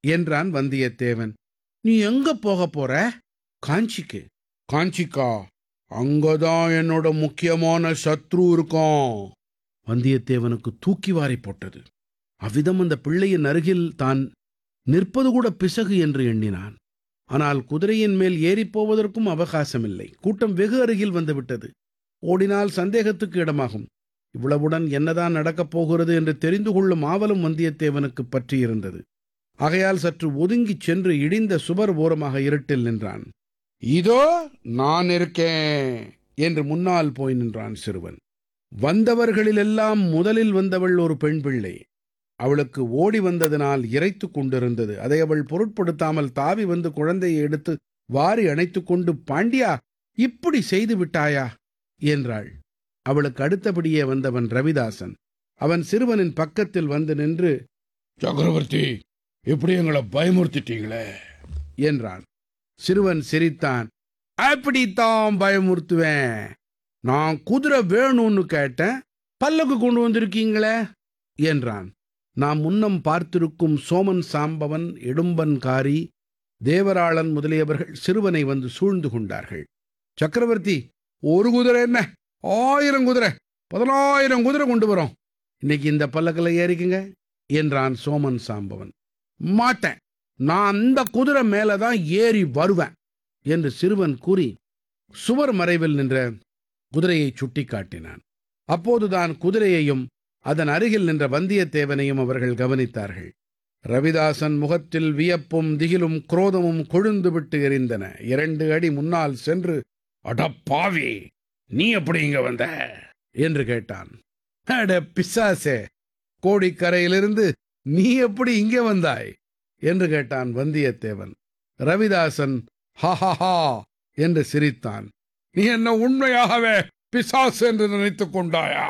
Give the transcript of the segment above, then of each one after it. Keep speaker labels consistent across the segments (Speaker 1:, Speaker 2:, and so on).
Speaker 1: என்றான் வந்தியத்தேவன் நீ எங்க போக போற காஞ்சிக்கு காஞ்சிக்கா அங்கதான் என்னோட முக்கியமான சத்ரு இருக்கான் வந்தியத்தேவனுக்கு தூக்கி வாரி போட்டது அவ்விதம் அந்த பிள்ளையின் அருகில் தான் நிற்பது கூட பிசகு என்று எண்ணினான் ஆனால் குதிரையின் மேல் ஏறிப் போவதற்கும் அவகாசமில்லை கூட்டம் வெகு அருகில் வந்துவிட்டது ஓடினால் சந்தேகத்துக்கு இடமாகும் இவ்வளவுடன் என்னதான் நடக்கப் போகிறது என்று தெரிந்து கொள்ளும் ஆவலும் வந்தியத்தேவனுக்கு பற்றியிருந்தது ஆகையால் சற்று ஒதுங்கிச் சென்று இடிந்த சுவர் ஓரமாக இருட்டில் நின்றான் இதோ நான் இருக்கேன் என்று முன்னால் போய் நின்றான் சிறுவன் வந்தவர்களிலெல்லாம் முதலில் வந்தவள் ஒரு பெண் பிள்ளை அவளுக்கு ஓடி வந்ததினால் இறைத்துக் கொண்டிருந்தது அதை அவள் பொருட்படுத்தாமல் தாவி வந்து குழந்தையை எடுத்து வாரி அணைத்துக் கொண்டு பாண்டியா இப்படி செய்து விட்டாயா என்றாள் அவளுக்கு அடுத்தபடியே வந்தவன் ரவிதாசன் அவன் சிறுவனின் பக்கத்தில் வந்து நின்று சக்கரவர்த்தி இப்படி எங்களை பயமுறுத்திட்டீங்களே என்றான் சிறுவன் சிரித்தான் அப்படித்தான் பயமுறுத்துவேன் நான் குதிரை வேணும்னு கேட்டேன் பல்லக்கு கொண்டு வந்திருக்கீங்களே என்றான் நாம் முன்னம் பார்த்திருக்கும் சோமன் சாம்பவன் இடும்பன்காரி தேவராளன் முதலியவர்கள் சிறுவனை வந்து சூழ்ந்து கொண்டார்கள் சக்கரவர்த்தி ஒரு குதிரை என்ன ஆயிரம் குதிரை பதினாயிரம் குதிரை கொண்டு வரோம் இன்னைக்கு இந்த பல்லக்கில் ஏறிக்குங்க என்றான் சோமன் சாம்பவன் மாட்டேன் நான் அந்த குதிரை மேல தான் ஏறி வருவேன் என்று சிறுவன் கூறி சுவர் மறைவில் நின்ற குதிரையை சுட்டிக்காட்டினான் அப்போதுதான் குதிரையையும் அதன் அருகில் நின்ற வந்தியத்தேவனையும் அவர்கள் கவனித்தார்கள் ரவிதாசன் முகத்தில் வியப்பும் திகிலும் குரோதமும் கொழுந்து விட்டு எரிந்தன இரண்டு அடி முன்னால் சென்று அடப்பாவி நீ எப்படி இங்க வந்த என்று கேட்டான் அட பிசாசே கோடிக்கரையிலிருந்து நீ எப்படி இங்கே வந்தாய் என்று கேட்டான் வந்தியத்தேவன் ரவிதாசன் ஹஹஹா என்று சிரித்தான் நீ என்ன உண்மையாகவே பிசாசு என்று நினைத்துக் கொண்டாயா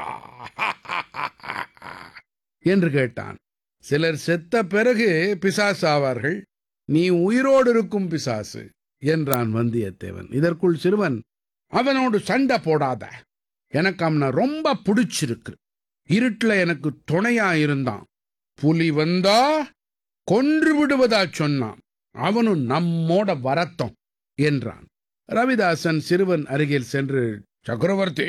Speaker 1: என்று கேட்டான் சிலர் செத்த பிறகு பிசாசு ஆவார்கள் நீ உயிரோடு இருக்கும் பிசாசு என்றான் வந்தியத்தேவன் இதற்குள் சிறுவன் அவனோடு சண்டை போடாத எனக்கு அவனை ரொம்ப பிடிச்சிருக்கு இருட்டுல எனக்கு துணையா இருந்தான் புலி வந்தா கொன்று விடுவதா சொன்னான் அவனும் நம்மோட வரத்தம் என்றான் ரவிதாசன் சிறுவன் அருகில் சென்று சக்கரவர்த்தி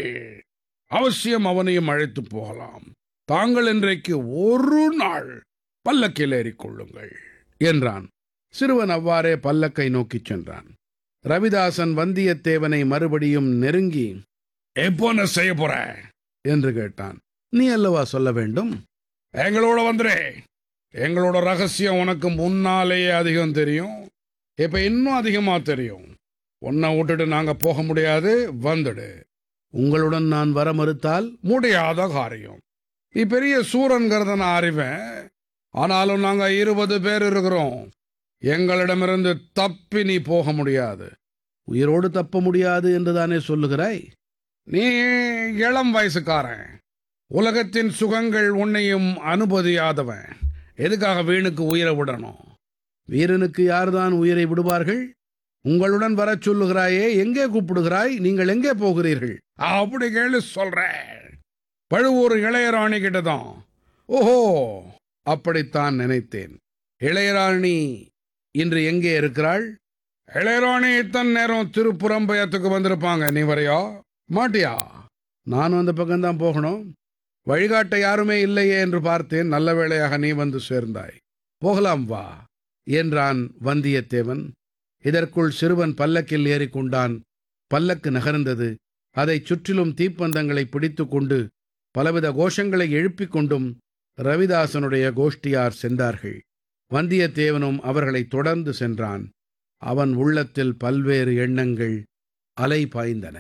Speaker 1: அவசியம் அவனையும் அழைத்து போகலாம் தாங்கள் இன்றைக்கு ஒரு நாள் பல்லக்கில் ஏறிக்கொள்ளுங்கள் என்றான் சிறுவன் அவ்வாறே பல்லக்கை நோக்கிச் சென்றான் ரவிதாசன் வந்தியத்தேவனை மறுபடியும் நெருங்கி எப்போ நான் செய்ய போற என்று கேட்டான் நீ அல்லவா சொல்ல வேண்டும் எங்களோட வந்துரே எங்களோட ரகசியம் உனக்கு முன்னாலேயே அதிகம் தெரியும் இப்ப இன்னும் அதிகமா தெரியும் உன்னை விட்டுட்டு நாங்க போக முடியாது வந்துடு உங்களுடன் நான் வர மறுத்தால் முடியாத காரியம் நீ பெரிய சூரன்கிறத நான் அறிவேன் ஆனாலும் நாங்க இருபது பேர் இருக்கிறோம் எங்களிடமிருந்து தப்பி நீ போக முடியாது உயிரோடு தப்ப முடியாது என்றுதானே சொல்லுகிறாய் நீ இளம் வயசுக்காரன் உலகத்தின் சுகங்கள் உன்னையும் அனுமதியாதவன் எதுக்காக வீணுக்கு உயிரை விடணும் வீரனுக்கு யார்தான் உயிரை விடுவார்கள் உங்களுடன் வரச் சொல்லுகிறாயே எங்கே கூப்பிடுகிறாய் நீங்கள் எங்கே போகிறீர்கள் அப்படி கேளு சொல்றேன் பழுவூர் இளையராணி கிட்டதான் ஓஹோ அப்படித்தான் நினைத்தேன் இளையராணி இன்று எங்கே இருக்கிறாள் இளையராணி இத்தனை நேரம் திருப்புறம்பயத்துக்கு வந்திருப்பாங்க நீ வரையா மாட்டியா நானும் அந்த பக்கம்தான் போகணும் வழிகாட்ட யாருமே இல்லையே என்று பார்த்தேன் நல்ல வேளையாக நீ வந்து சேர்ந்தாய் போகலாம் வா என்றான் வந்தியத்தேவன் இதற்குள் சிறுவன் பல்லக்கில் ஏறிக்கொண்டான் பல்லக்கு நகர்ந்தது அதைச் சுற்றிலும் தீப்பந்தங்களை பிடித்து கொண்டு பலவித கோஷங்களை எழுப்பிக் கொண்டும் ரவிதாசனுடைய கோஷ்டியார் சென்றார்கள் வந்தியத்தேவனும் அவர்களைத் தொடர்ந்து சென்றான் அவன் உள்ளத்தில் பல்வேறு எண்ணங்கள் அலை பாய்ந்தன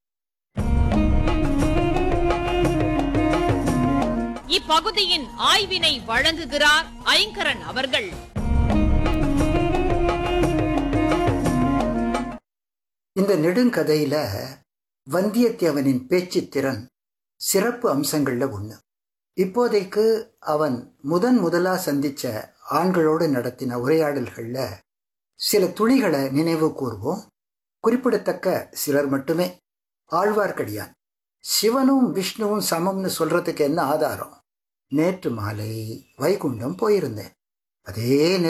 Speaker 2: இப்பகுதியின் ஆய்வினை வழங்குகிறார் ஐங்கரன் அவர்கள்
Speaker 3: இந்த நெடுங்கதையில வந்தியத்தேவனின் பேச்சுத் திறன் சிறப்பு அம்சங்கள்ல ஒண்ணு இப்போதைக்கு அவன் முதன் முதலா சந்திச்ச ஆண்களோடு நடத்தின உரையாடல்கள்ல சில துளிகளை நினைவு கூர்வோம் குறிப்பிடத்தக்க சிலர் மட்டுமே ஆழ்வார்க்கடியான் சிவனும் விஷ்ணுவும் சமம்னு சொல்றதுக்கு என்ன ஆதாரம் நேற்று மாலை வைகுண்டம் போயிருந்தேன் அதே